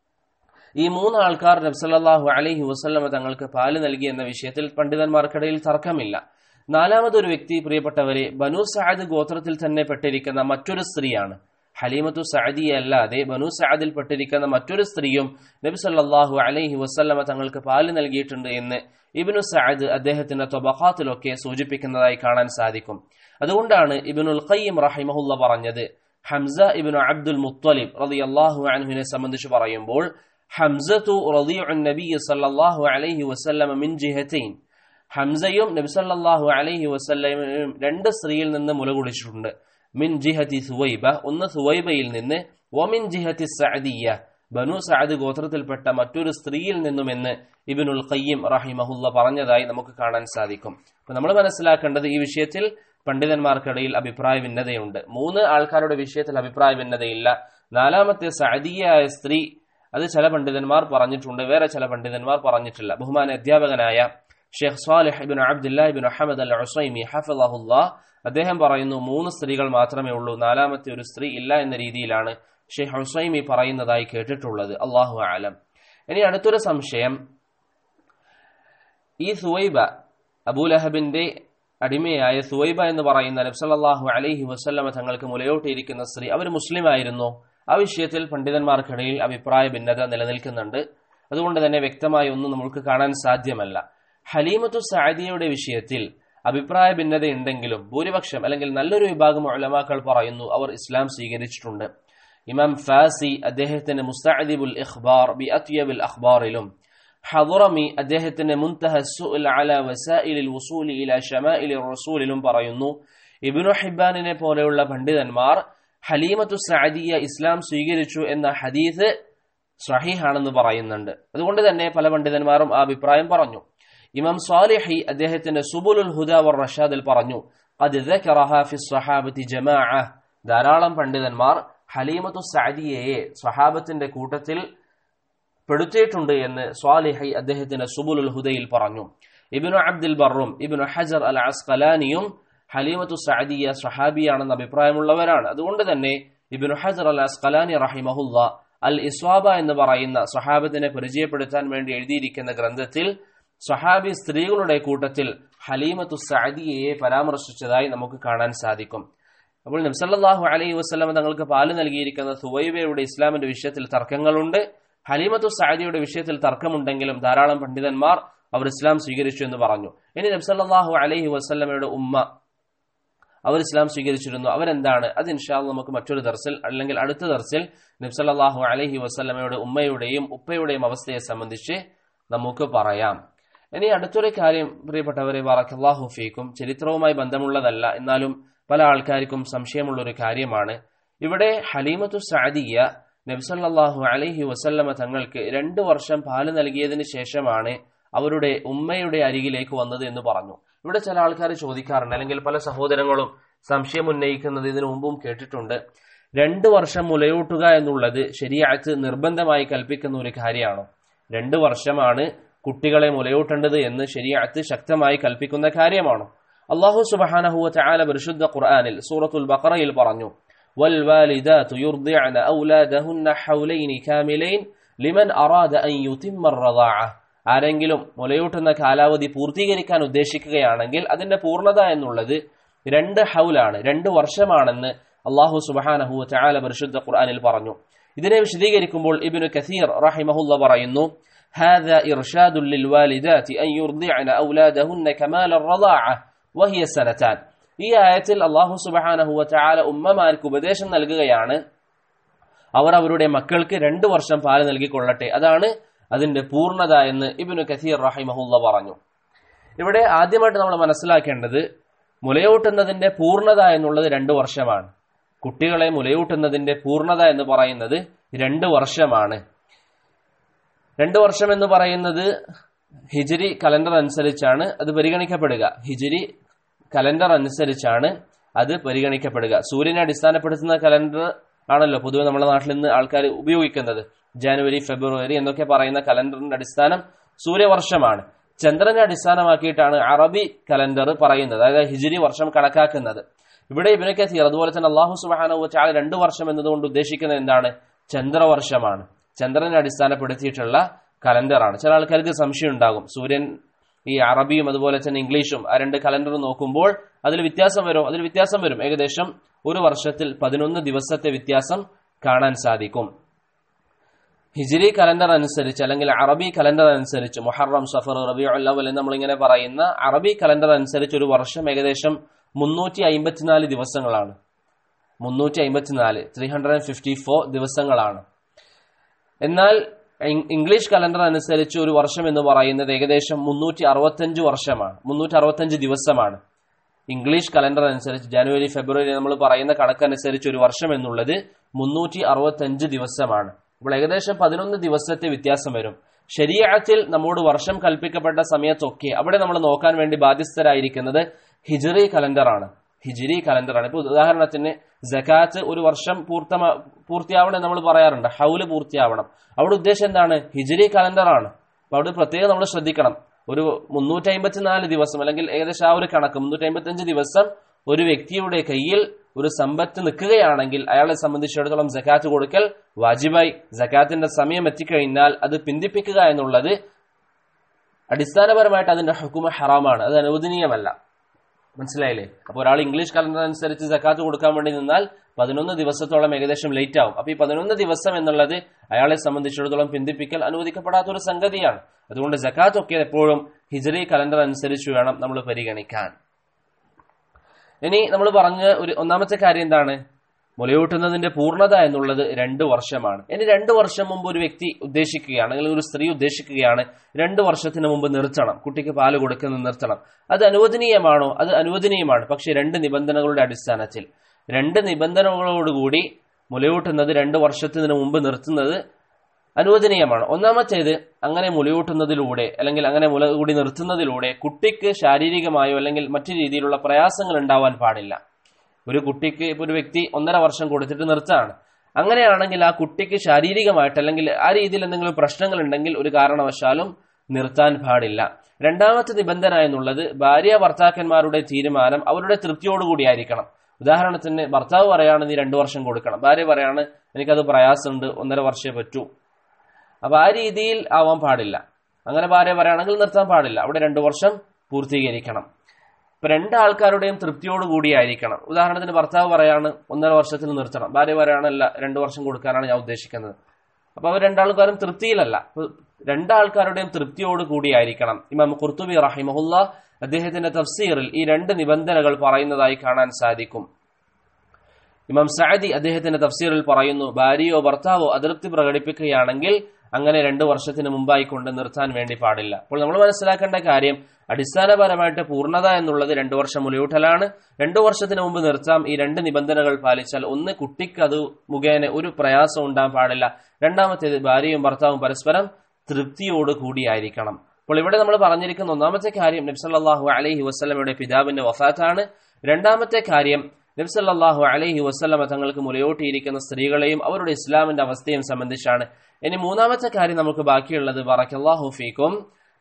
A: ഈ മൂന്ന് ആൾക്കാർ നബ്സല്ലാഹു അലൈഹി വസ്ല്ലമ തങ്ങൾക്ക് പാല് നൽകി എന്ന വിഷയത്തിൽ പണ്ഡിതന്മാർക്കിടയിൽ തർക്കമില്ല നാലാമതൊരു വ്യക്തി പ്രിയപ്പെട്ടവരെ ബനു സഅദ് ഗോത്രത്തിൽ തന്നെ പെട്ടിരിക്കുന്ന മറ്റൊരു സ്ത്രീയാണ് ഹലീമത്തു സഅദി അല്ലാതെ ബനു സഅദിൽ പെട്ടിരിക്കുന്ന മറ്റൊരു സ്ത്രീയും നബി സല്ലല്ലാഹു അലൈഹി വസല്ലമ തങ്ങൾക്ക് പാല് നൽകിയിട്ടുണ്ട് എന്ന് ഇബ്നു സഅദ് അദ്ദേഹത്തിന്റെ തൊബഖാത്തിലൊക്കെ സൂചിപ്പിക്കുന്നതായി കാണാൻ സാധിക്കും അതുകൊണ്ടാണ് ഇബ്നുൽ ഖയ്യിം റഹിമഹുല്ല പറഞ്ഞത് ഹംസ ഇബ്നു അബ്ദുൽ മുത്തലിബ് റളിയല്ലാഹു അൻഹുവിനെ സംബന്ധിച്ച് പറയുമ്പോൾ ഹംസത്തു റളിഉ നബി സല്ലല്ലാഹു അലൈഹി വസല്ലമ മിൻ ജിഹതൈൻ ഹംസയും നബി സല്ലല്ലാഹു അലൈഹി വസല്ലമയും രണ്ട് സ്ത്രീയിൽ നിന്ന് മുല കുടിച്ചിട്ടുണ്ട് മിൻ ജിഹത്തി സുവൈബ ഒന്ന് സുവൈബയിൽ നിന്ന് ഒമിൻ ജിഹത്തി സഅദിയ ബനു സഅദ് ഗോത്രത്തിൽപ്പെട്ട മറ്റൊരു സ്ത്രീയിൽ നിന്നുമെന്ന് ഇബിനുൽ ഖയ്യിം റഹിമഹുല്ല പറഞ്ഞതായി നമുക്ക് കാണാൻ സാധിക്കും അപ്പൊ നമ്മൾ മനസ്സിലാക്കേണ്ടത് ഈ വിഷയത്തിൽ പണ്ഡിതന്മാർക്കിടയിൽ അഭിപ്രായ ഭിന്നതയുണ്ട് മൂന്ന് ആൾക്കാരുടെ വിഷയത്തിൽ അഭിപ്രായ ഭിന്നതയില്ല നാലാമത്തെ സഅദിയായ സ്ത്രീ അത് ചില പണ്ഡിതന്മാർ പറഞ്ഞിട്ടുണ്ട് വേറെ ചില പണ്ഡിതന്മാർ പറഞ്ഞിട്ടില്ല ബഹുമാന അധ്യാപകനായ ഷെയ്ഖ് സ്വാലിഹ് ഇബിൻ അബ്ദുല്ല ഇബിൻ അഹമ്മദ് അൽ ഉസൈമി ഹഫിളഹുല്ല അദ്ദേഹം പറയുന്നു മൂന്ന് സ്ത്രീകൾ മാത്രമേ ഉള്ളൂ നാലാമത്തെ ഒരു സ്ത്രീ ഇല്ല എന്ന രീതിയിലാണ് ഷെയ്ഖ് ഹുസൈമി പറയുന്നതായി കേട്ടിട്ടുള്ളത് അള്ളാഹു ആലം ഇനി അടുത്തൊരു സംശയം ഈ സുവൈബ അബൂലഹബിന്റെ അടിമയായ സുവൈബ എന്ന് പറയുന്ന നബ്സല്ലാഹു അലൈഹി വസ്ല്ലമ തങ്ങൾക്ക് മുലയോട്ടിയിരിക്കുന്ന സ്ത്രീ അവർ മുസ്ലിം ആയിരുന്നോ ആ വിഷയത്തിൽ പണ്ഡിതന്മാർക്കിടയിൽ അഭിപ്രായ ഭിന്നത നിലനിൽക്കുന്നുണ്ട് അതുകൊണ്ട് തന്നെ വ്യക്തമായി ഒന്നും നമുക്ക് കാണാൻ സാധ്യമല്ല ഹലീമത്തു സാദിയയുടെ വിഷയത്തിൽ അഭിപ്രായ ഭിന്നതയുണ്ടെങ്കിലും ഭൂരിപക്ഷം അല്ലെങ്കിൽ നല്ലൊരു വിഭാഗം ഉലമാക്കൾ പറയുന്നു അവർ ഇസ്ലാം സ്വീകരിച്ചിട്ടുണ്ട് ഇമാം ഫാസി അദ്ദേഹത്തിന്റെ മുസ്തഅദിബുൽ ഇഖ്ബാർ ബി അത്യബിൽ അഖ്ബാറിലും ഹദറമി അദ്ദേഹത്തിന്റെ മുൻതഹ സുഅൽ അല വസായിലിൽ വസൂലി ഇല ഷമാഇലി റസൂലിലും പറയുന്നു ഇബ്നു ഹിബാനിനെ പോലെയുള്ള പണ്ഡിതന്മാർ ഹലീമത്തു സഅദിയ ഇസ്ലാം സ്വീകരിച്ചു എന്ന ഹദീസ് സഹീഹാണെന്ന് പറയുന്നുണ്ട് അതുകൊണ്ട് തന്നെ പല പണ്ഡിതന്മാരും ആ അഭിപ്രായം പറഞ്ഞു ഇമാം സ്വാലിഹി അദ്ദേഹത്തിന്റെ സുബുലുൽ ഹുദ വർ റഷാദിൽ പറഞ്ഞു അത് ഫി സ്വഹാബത്തി ജമാഅ ധാരാളം പണ്ഡിതന്മാർ ഹലീമത്തു സഅദിയയെ സ്വഹാബത്തിന്റെ കൂട്ടത്തിൽ പെടുത്തിയിട്ടുണ്ട് എന്ന് സ്വാലിഹി അദ്ദേഹത്തിന്റെ സുബുലുൽ ഹുദയിൽ പറഞ്ഞു ഇബ്നു അബ്ദുൽ ബറും ഇബ്നു ഹജർ അൽ അസ്കലാനിയും ഹലീമത്തു സഅദിയ സ്വഹാബിയാണെന്ന അഭിപ്രായമുള്ളവരാണ് അതുകൊണ്ട് തന്നെ ഇബ്നു ഹജർ അൽ അസ്കലാനി റഹിമഹുല്ല അൽ ഇസ്വാബ എന്ന് പറയുന്ന സ്വഹാബത്തിനെ പരിചയപ്പെടുത്താൻ വേണ്ടി എഴുതിയിരിക്കുന്ന ഗ്രന്ഥത്തിൽ സ്വഹാബി സ്ത്രീകളുടെ കൂട്ടത്തിൽ ഹലീമത്തു സഅദിയയെ പരാമർശിച്ചതായി നമുക്ക് കാണാൻ സാധിക്കും അപ്പോൾ നബ്സല്ലാഹു അലൈഹി വസ്ലം തങ്ങൾക്ക് പാല് നൽകിയിരിക്കുന്ന സുവൈബയുടെ ഇസ്ലാമിന്റെ വിഷയത്തിൽ തർക്കങ്ങളുണ്ട് ഹലീമത്തു സഅദിയുടെ വിഷയത്തിൽ തർക്കമുണ്ടെങ്കിലും ധാരാളം പണ്ഡിതന്മാർ അവർ ഇസ്ലാം സ്വീകരിച്ചു എന്ന് പറഞ്ഞു ഇനി നബ്സല്ലാഹു അലൈഹി വസ്ലമയുടെ ഉമ്മ അവർ ഇസ്ലാം സ്വീകരിച്ചിരുന്നു അവരെന്താണ് അത് ഇൻഷാല് നമുക്ക് മറ്റൊരു ദർസിൽ അല്ലെങ്കിൽ അടുത്ത ദർസിൽ നബ്സല്ലാഹു അലൈഹി വസ്ലമയുടെ ഉമ്മയുടെയും ഉപ്പയുടെയും അവസ്ഥയെ സംബന്ധിച്ച് നമുക്ക് പറയാം ഇനി അടുത്തൊരു കാര്യം പ്രിയപ്പെട്ടവരെ ബാറക്കല്ലാഹു ഫീക്കും ചരിത്രവുമായി ബന്ധമുള്ളതല്ല എന്നാലും പല ആൾക്കാർക്കും സംശയമുള്ള ഒരു കാര്യമാണ് ഇവിടെ ഹലീമത്തു സാദിയ നബ്സല്ലാഹു അലൈഹി വസല്ലമ തങ്ങൾക്ക് രണ്ടു വർഷം പാല് നൽകിയതിന് ശേഷമാണ് അവരുടെ ഉമ്മയുടെ അരികിലേക്ക് വന്നത് എന്ന് പറഞ്ഞു ഇവിടെ ചില ആൾക്കാർ ചോദിക്കാറുണ്ട് അല്ലെങ്കിൽ പല സഹോദരങ്ങളും സംശയം ഉന്നയിക്കുന്നത് ഇതിനു മുമ്പും കേട്ടിട്ടുണ്ട് രണ്ടു വർഷം മുലയൂട്ടുക എന്നുള്ളത് ശരിയാത്ത് നിർബന്ധമായി കൽപ്പിക്കുന്ന ഒരു കാര്യമാണോ രണ്ടു വർഷമാണ് കുട്ടികളെ മുലയൂട്ടേണ്ടത് എന്ന് ശരിയാത്ത് ശക്തമായി കൽപ്പിക്കുന്ന കാര്യമാണോ അള്ളാഹു സുബഹാനഹുവ ചാല പരിശുദ്ധ ഖുർആാനിൽ സൂറത്തുൽ ബഖറയിൽ പറഞ്ഞു والوالدات يرضعن أولادهن حولين كاملين لمن أراد أن يتم الرضاعة ആരെങ്കിലും മുലയൂട്ടുന്ന കാലാവധി പൂർത്തീകരിക്കാൻ ഉദ്ദേശിക്കുകയാണെങ്കിൽ അതിന്റെ പൂർണ്ണത എന്നുള്ളത് രണ്ട് ഹൗലാണ് രണ്ട് വർഷമാണെന്ന് അള്ളാഹു സുബഹാനഹു ചാല പരിശുദ്ധ ഖുർആാനിൽ പറഞ്ഞു ഇതിനെ വിശദീകരിക്കുമ്പോൾ ഇബിനു കസീർ റഹിമഹുല്ല പറയുന്നു هذا إرشاد للوالدات أن يرضعن أولادهن كمال الرضاعة وهي سنتان ഈ ആയത്തിൽ അള്ളാഹു സുബഹാനഹുവ ചാല ഉമ്മമാർക്ക് ഉപദേശം നൽകുകയാണ് അവർ അവരുടെ മക്കൾക്ക് രണ്ടു വർഷം പാല് നൽകിക്കൊള്ളട്ടെ അതാണ് അതിന്റെ പൂർണ്ണത എന്ന് ഇബിനു കസീർ റഹിമഹുല്ല പറഞ്ഞു ഇവിടെ ആദ്യമായിട്ട് നമ്മൾ മനസ്സിലാക്കേണ്ടത് മുലയൂട്ടുന്നതിന്റെ പൂർണ്ണത എന്നുള്ളത് രണ്ടു വർഷമാണ് കുട്ടികളെ മുലയൂട്ടുന്നതിന്റെ പൂർണ്ണത എന്ന് പറയുന്നത് രണ്ട് വർഷമാണ് രണ്ടു വർഷം എന്ന് പറയുന്നത് ഹിജരി കലണ്ടർ അനുസരിച്ചാണ് അത് പരിഗണിക്കപ്പെടുക ഹിജരി കലണ്ടർ അനുസരിച്ചാണ് അത് പരിഗണിക്കപ്പെടുക സൂര്യനെ അടിസ്ഥാനപ്പെടുത്തുന്ന കലണ്ടർ ആണല്ലോ പൊതുവെ നമ്മുടെ നാട്ടിൽ നിന്ന് ആൾക്കാർ ഉപയോഗിക്കുന്നത് ജനുവരി ഫെബ്രുവരി എന്നൊക്കെ പറയുന്ന കലണ്ടറിന്റെ അടിസ്ഥാനം സൂര്യവർഷമാണ് ചന്ദ്രനെ അടിസ്ഥാനമാക്കിയിട്ടാണ് അറബി കലണ്ടർ പറയുന്നത് അതായത് ഹിജിരി വർഷം കണക്കാക്കുന്നത് ഇവിടെ ഇബിനെ കസീർ അതുപോലെ തന്നെ അള്ളാഹു സുബാന ചാല രണ്ടു വർഷം എന്നതുകൊണ്ട് ഉദ്ദേശിക്കുന്നത് എന്താണ് ചന്ദ്രവർഷമാണ് ചന്ദ്രനെ അടിസ്ഥാനപ്പെടുത്തിയിട്ടുള്ള കലണ്ടറാണ് ചില ആൾക്കാർക്ക് സംശയം ഉണ്ടാകും സൂര്യൻ ഈ അറബിയും അതുപോലെ തന്നെ ഇംഗ്ലീഷും ആ രണ്ട് കലണ്ടറും നോക്കുമ്പോൾ അതിൽ വ്യത്യാസം വരും അതിൽ വ്യത്യാസം വരും ഏകദേശം ഒരു വർഷത്തിൽ പതിനൊന്ന് ദിവസത്തെ വ്യത്യാസം കാണാൻ സാധിക്കും ഹിജിരി കലണ്ടർ അനുസരിച്ച് അല്ലെങ്കിൽ അറബി കലണ്ടർ അനുസരിച്ച് മുഹറം സഫർ റബി അല്ലവൽ എന്ന് നമ്മളിങ്ങനെ പറയുന്ന അറബി കലണ്ടർ അനുസരിച്ച് ഒരു വർഷം ഏകദേശം മുന്നൂറ്റി അമ്പത്തിനാല് ദിവസങ്ങളാണ് മുന്നൂറ്റി അമ്പത്തിനാല് three hundred and fifty four ദിവസങ്ങളാണ് എന്നാൽ ഇംഗ്ലീഷ് കലണ്ടർ അനുസരിച്ച് ഒരു വർഷം എന്ന് പറയുന്നത് ഏകദേശം മുന്നൂറ്റി അറുപത്തഞ്ച് വർഷമാണ് മുന്നൂറ്റി അറുപത്തഞ്ച് ദിവസമാണ് ഇംഗ്ലീഷ് കലണ്ടർ അനുസരിച്ച് ജനുവരി ഫെബ്രുവരി നമ്മൾ പറയുന്ന കണക്കനുസരിച്ച് ഒരു വർഷം എന്നുള്ളത് മുന്നൂറ്റി അറുപത്തഞ്ച് ദിവസമാണ് അപ്പോൾ ഏകദേശം പതിനൊന്ന് ദിവസത്തെ വ്യത്യാസം വരും ശരീരത്തിൽ നമ്മോട് വർഷം കൽപ്പിക്കപ്പെട്ട സമയത്തൊക്കെ അവിടെ നമ്മൾ നോക്കാൻ വേണ്ടി ബാധ്യസ്ഥരായിരിക്കുന്നത് ഹിജറി കലണ്ടറാണ് ഹിജിരി കലണ്ടറാണ് ഇപ്പൊ ഉദാഹരണത്തിന് ജക്കാത്ത് ഒരു വർഷം പൂർത്തമാ പൂർത്തിയാവണം നമ്മൾ പറയാറുണ്ട് ഹൗല് പൂർത്തിയാവണം അവിടെ ഉദ്ദേശം എന്താണ് ഹിജിരി കലണ്ടറാണ് അപ്പൊ അവിടെ പ്രത്യേകം നമ്മൾ ശ്രദ്ധിക്കണം ഒരു മുന്നൂറ്റി അമ്പത്തിനാല് ദിവസം അല്ലെങ്കിൽ ഏകദേശം ആ ഒരു കണക്ക് മുന്നൂറ്റി അമ്പത്തി ദിവസം ഒരു വ്യക്തിയുടെ കയ്യിൽ ഒരു സമ്പത്ത് നിൽക്കുകയാണെങ്കിൽ അയാളെ സംബന്ധിച്ചിടത്തോളം ജക്കാത്ത് കൊടുക്കൽ വാജിബായി ജക്കാത്തിന്റെ സമയം എത്തിക്കഴിഞ്ഞാൽ അത് പിന്തിപ്പിക്കുക എന്നുള്ളത് അടിസ്ഥാനപരമായിട്ട് അതിന്റെ ഹുക്കുമ ഹറാമാണ് അത് അനുവദനീയമല്ല മനസ്സിലായില്ലേ അപ്പോൾ ഒരാൾ ഇംഗ്ലീഷ് കലണ്ടർ അനുസരിച്ച് ജക്കാത്ത് കൊടുക്കാൻ വേണ്ടി നിന്നാൽ പതിനൊന്ന് ദിവസത്തോളം ഏകദേശം ലേറ്റ് ആവും അപ്പൊ ഈ പതിനൊന്ന് ദിവസം എന്നുള്ളത് അയാളെ സംബന്ധിച്ചിടത്തോളം പിന്തിപ്പിക്കൽ അനുവദിക്കപ്പെടാത്ത ഒരു സംഗതിയാണ് അതുകൊണ്ട് ജക്കാത്ത് ഒക്കെ എപ്പോഴും ഹിജറി കലണ്ടർ അനുസരിച്ച് വേണം നമ്മൾ പരിഗണിക്കാൻ ഇനി നമ്മൾ പറഞ്ഞ ഒരു ഒന്നാമത്തെ കാര്യം എന്താണ് മുലയൂട്ടുന്നതിന്റെ പൂർണ്ണത എന്നുള്ളത് രണ്ട് വർഷമാണ് ഇനി രണ്ട് വർഷം മുമ്പ് ഒരു വ്യക്തി ഉദ്ദേശിക്കുകയാണ് അല്ലെങ്കിൽ ഒരു സ്ത്രീ ഉദ്ദേശിക്കുകയാണ് രണ്ട് വർഷത്തിന് മുമ്പ് നിർത്തണം കുട്ടിക്ക് പാല് കൊടുക്കുന്നത് നിർത്തണം അത് അനുവദനീയമാണോ അത് അനുവദനീയമാണ് പക്ഷെ രണ്ട് നിബന്ധനകളുടെ അടിസ്ഥാനത്തിൽ രണ്ട് നിബന്ധനകളോടുകൂടി മുലയൂട്ടുന്നത് രണ്ട് വർഷത്തിന് മുമ്പ് നിർത്തുന്നത് അനുവദനീയമാണ് ഒന്നാമത്തേത് അങ്ങനെ മുലയൂട്ടുന്നതിലൂടെ അല്ലെങ്കിൽ അങ്ങനെ മുല കൂടി നിർത്തുന്നതിലൂടെ കുട്ടിക്ക് ശാരീരികമായോ അല്ലെങ്കിൽ മറ്റു രീതിയിലുള്ള പ്രയാസങ്ങൾ ഉണ്ടാവാൻ പാടില്ല ഒരു കുട്ടിക്ക് ഇപ്പൊ ഒരു വ്യക്തി ഒന്നര വർഷം കൊടുത്തിട്ട് നിർത്താണ് അങ്ങനെയാണെങ്കിൽ ആ കുട്ടിക്ക് ശാരീരികമായിട്ട് അല്ലെങ്കിൽ ആ രീതിയിൽ എന്തെങ്കിലും പ്രശ്നങ്ങൾ ഉണ്ടെങ്കിൽ ഒരു കാരണവശാലും നിർത്താൻ പാടില്ല രണ്ടാമത്തെ നിബന്ധന എന്നുള്ളത് ഭാര്യ ഭർത്താക്കന്മാരുടെ തീരുമാനം അവരുടെ തൃപ്തിയോടുകൂടിയായിരിക്കണം ഉദാഹരണത്തിന് ഭർത്താവ് പറയാണ് നീ രണ്ടു വർഷം കൊടുക്കണം ഭാര്യ പറയാണ് എനിക്കത് പ്രയാസമുണ്ട് ഒന്നര വർഷമേ പറ്റൂ അപ്പൊ ആ രീതിയിൽ ആവാൻ പാടില്ല അങ്ങനെ ഭാര്യ പറയുകയാണെങ്കിൽ നിർത്താൻ പാടില്ല അവിടെ രണ്ടു വർഷം പൂർത്തീകരിക്കണം ഇപ്പൊ രണ്ടാൾക്കാരുടെയും തൃപ്തിയോടുകൂടിയായിരിക്കണം ഉദാഹരണത്തിന് ഭർത്താവ് പറയാണ് ഒന്നര വർഷത്തിൽ നിർത്തണം ഭാര്യ പറയാണല്ല രണ്ടു വർഷം കൊടുക്കാനാണ് ഞാൻ ഉദ്ദേശിക്കുന്നത് അപ്പൊ അവർ രണ്ടാൾക്കാരും തൃപ്തിയിലല്ല രണ്ടാൾക്കാരുടെയും തൃപ്തിയോട് കൂടിയായിരിക്കണം ഇമാം ഖുർത്തുബി റഹിമഹുല്ല അദ്ദേഹത്തിന്റെ തഫ്സീറിൽ ഈ രണ്ട് നിബന്ധനകൾ പറയുന്നതായി കാണാൻ സാധിക്കും ഇമാം സഅദി അദ്ദേഹത്തിന്റെ തഫ്സീറിൽ പറയുന്നു ഭാര്യയോ ഭർത്താവോ അതൃപ്തി പ്രകടിപ്പിക്കുകയാണെങ്കിൽ അങ്ങനെ രണ്ടു വർഷത്തിന് മുമ്പായി കൊണ്ട് നിർത്താൻ വേണ്ടി പാടില്ല അപ്പോൾ നമ്മൾ മനസ്സിലാക്കേണ്ട കാര്യം അടിസ്ഥാനപരമായിട്ട് പൂർണ്ണത എന്നുള്ളത് രണ്ടു വർഷം മുലയൂട്ടലാണ് രണ്ടു വർഷത്തിന് മുമ്പ് നിർത്താം ഈ രണ്ട് നിബന്ധനകൾ പാലിച്ചാൽ ഒന്ന് കുട്ടിക്ക് അത് മുഖേന ഒരു പ്രയാസം ഉണ്ടാകാൻ പാടില്ല രണ്ടാമത്തേത് ഭാര്യയും ഭർത്താവും പരസ്പരം തൃപ്തിയോട് കൂടിയായിരിക്കണം അപ്പോൾ ഇവിടെ നമ്മൾ പറഞ്ഞിരിക്കുന്ന ഒന്നാമത്തെ കാര്യം നബ്സല്ലാഹു അലൈഹി വസ്ലമയുടെ പിതാവിന്റെ വഫാത്താണ് രണ്ടാമത്തെ കാര്യം നബ്സല്ലാഹു അലൈഹി വസ്ലമ തങ്ങൾക്ക് മുലയോട്ടിയിരിക്കുന്ന സ്ത്രീകളെയും അവരുടെ ഇസ്ലാമിന്റെ അവസ്ഥയും സംബന്ധിച്ചാണ് ഇനി മൂന്നാമത്തെ കാര്യം നമുക്ക് ബാക്കിയുള്ളത് ബറക്കല്ലാഹു ഫീക്കും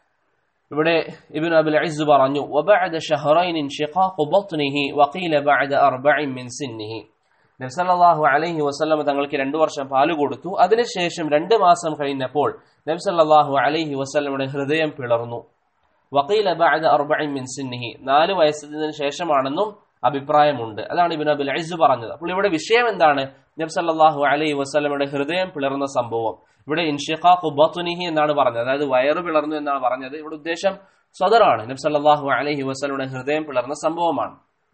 A: ഇവിടെ ഇബ്നു അബുൽ ഇസ് പറഞ്ഞു وبعد شهرين انشقاق بطنه وقيل بعد أربع من سنه നബ്സല്ലാഹു അലൈഹി വസ്ലമ തങ്ങൾക്ക് രണ്ടു വർഷം പാല് കൊടുത്തു അതിനുശേഷം രണ്ട് മാസം കഴിഞ്ഞപ്പോൾ നബ്സല്ലാഹു അലൈഹി വസ്ലമയുടെ ഹൃദയം പിളർന്നു വക്കീൽ അബാദ അർബഇൻ മിൻ സിന്നിഹി നാല് വയസ്സിന് ശേഷമാണെന്നും അഭിപ്രായമുണ്ട് അതാണ് ഇബിൻ അബുൽ ഐസ് പറഞ്ഞത് അപ്പോൾ ഇവിടെ വിഷയം എന്താണ് നബ്സല്ലാഹു അലൈഹി വസ്ലമയുടെ ഹൃദയം പിളർന്ന സംഭവം ഇവിടെ ഇൻഷിഖാഖു ബത്തുനിഹി എന്നാണ് പറഞ്ഞത് അതായത് വയറ് പിളർന്നു എന്നാണ് പറഞ്ഞത് ഇവിടെ ഉദ്ദേശം സദറാണ് നബ്സല്ലാഹു അലൈഹി വസ്ലമയുടെ ഹൃദയം പിളർന്ന സംഭവമാണ്